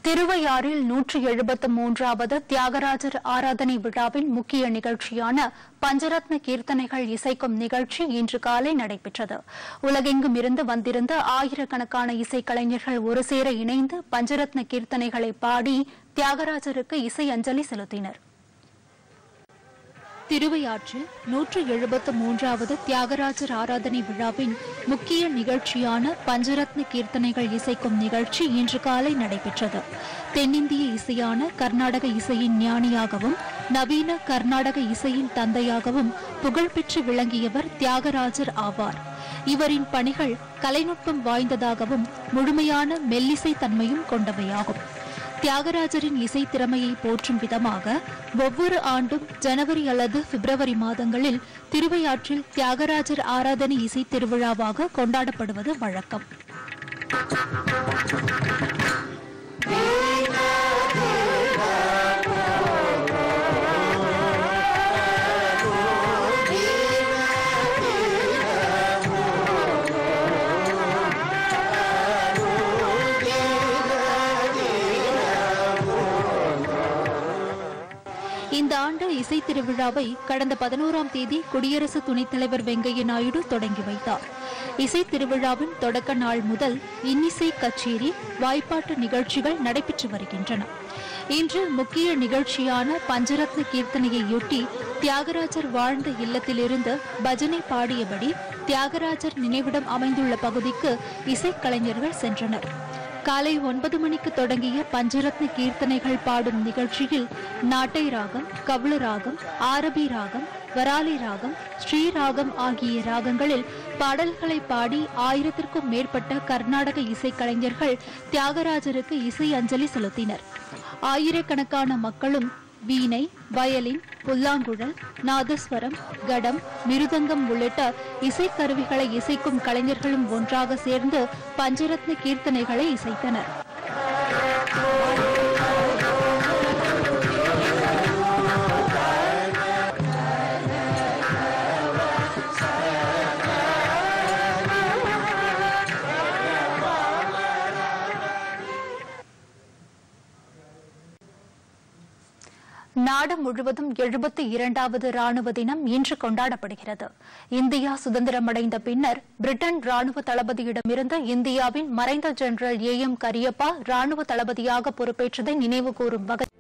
திருவையாறில் நூற்றி எழுபத்து மூன்றாவது தியாகராஜர் ஆராதனை விழாவின் முக்கிய நிகழ்ச்சியான பஞ்சரத்ன கீர்த்தனைகள் இசைக்கும் நிகழ்ச்சி இன்று காலை நடைபெற்றது உலகெங்கும் இருந்து வந்திருந்த ஆயிரக்கணக்கான இசைக்கலைஞர்கள் ஒருசேர இணைந்து பஞ்சரத்ன கீர்த்தனைகளை பாடி தியாகராஜருக்கு இசை அஞ்சலி செலுத்தினர் திருவையாற்றில் நூற்று எழுபத்து மூன்றாவது தியாகராஜர் ஆராதனை விழாவின் முக்கிய நிகழ்ச்சியான பஞ்சரத்ன கீர்த்தனைகள் இசைக்கும் நிகழ்ச்சி இன்று காலை நடைபெற்றது தென்னிந்திய இசையான கர்நாடக இசையின் ஞானியாகவும் நவீன கர்நாடக இசையின் தந்தையாகவும் புகழ்பெற்று விளங்கியவர் தியாகராஜர் ஆவார் இவரின் பணிகள் கலைநுட்பம் வாய்ந்ததாகவும் முழுமையான மெல்லிசை தன்மையும் கொண்டவையாகும் தியாகராஜரின் இசை திறமையை போற்றும் விதமாக ஒவ்வொரு ஆண்டும் ஜனவரி அல்லது பிப்ரவரி மாதங்களில் திருவையாற்றில் தியாகராஜர் ஆராதனை இசை திருவிழாவாக கொண்டாடப்படுவது வழக்கம் இந்த ஆண்டு இசை திருவிழாவை கடந்த பதினோராம் தேதி குடியரசு துணைத் தலைவர் வெங்கையா நாயுடு தொடங்கி வைத்தார் இசை திருவிழாவின் தொடக்க நாள் முதல் இன்னிசை கச்சேரி வாய்ப்பாட்டு நிகழ்ச்சிகள் நடைபெற்று வருகின்றன இன்று முக்கிய நிகழ்ச்சியான பஞ்சரத்ன கீர்த்தனையையொட்டி தியாகராஜர் வாழ்ந்த இல்லத்திலிருந்து பஜனை பாடியபடி தியாகராஜர் நினைவிடம் அமைந்துள்ள பகுதிக்கு இசைக்கலைஞர்கள் சென்றனர் காலை ஒன்பது மணிக்கு தொடங்கிய பஞ்சரத்ன கீர்த்தனைகள் பாடும் நிகழ்ச்சியில் நாட்டை ராகம் கவுள ராகம் ஆரபி ராகம் வராலி ராகம் ஸ்ரீராகம் ஆகிய ராகங்களில் பாடல்களை பாடி ஆயிரத்திற்கும் மேற்பட்ட கர்நாடக இசைக்கலைஞர்கள் தியாகராஜருக்கு இசை அஞ்சலி செலுத்தினர் ஆயிரக்கணக்கான மக்களும் வீணை வயலின் புல்லாங்குழல் நாதஸ்வரம் கடம் மிருதங்கம் உள்ளிட்ட இசைக்கருவிகளை இசைக்கும் கலைஞர்களும் ஒன்றாக சேர்ந்து பஞ்சரத்ன கீர்த்தனைகளை இசைத்தனர் நாடு முழுவதும் எழுபத்தி இரண்டாவது ராணுவ தினம் இன்று கொண்டாடப்படுகிறது இந்தியா சுதந்திரமடைந்த பின்னர் பிரிட்டன் ராணுவ தளபதியிடமிருந்து இந்தியாவின் மறைந்த ஜெனரல் ஏ எம் கரியப்பா ராணுவ தளபதியாக பொறுப்பேற்றதை நினைவுகூரும் வகையில்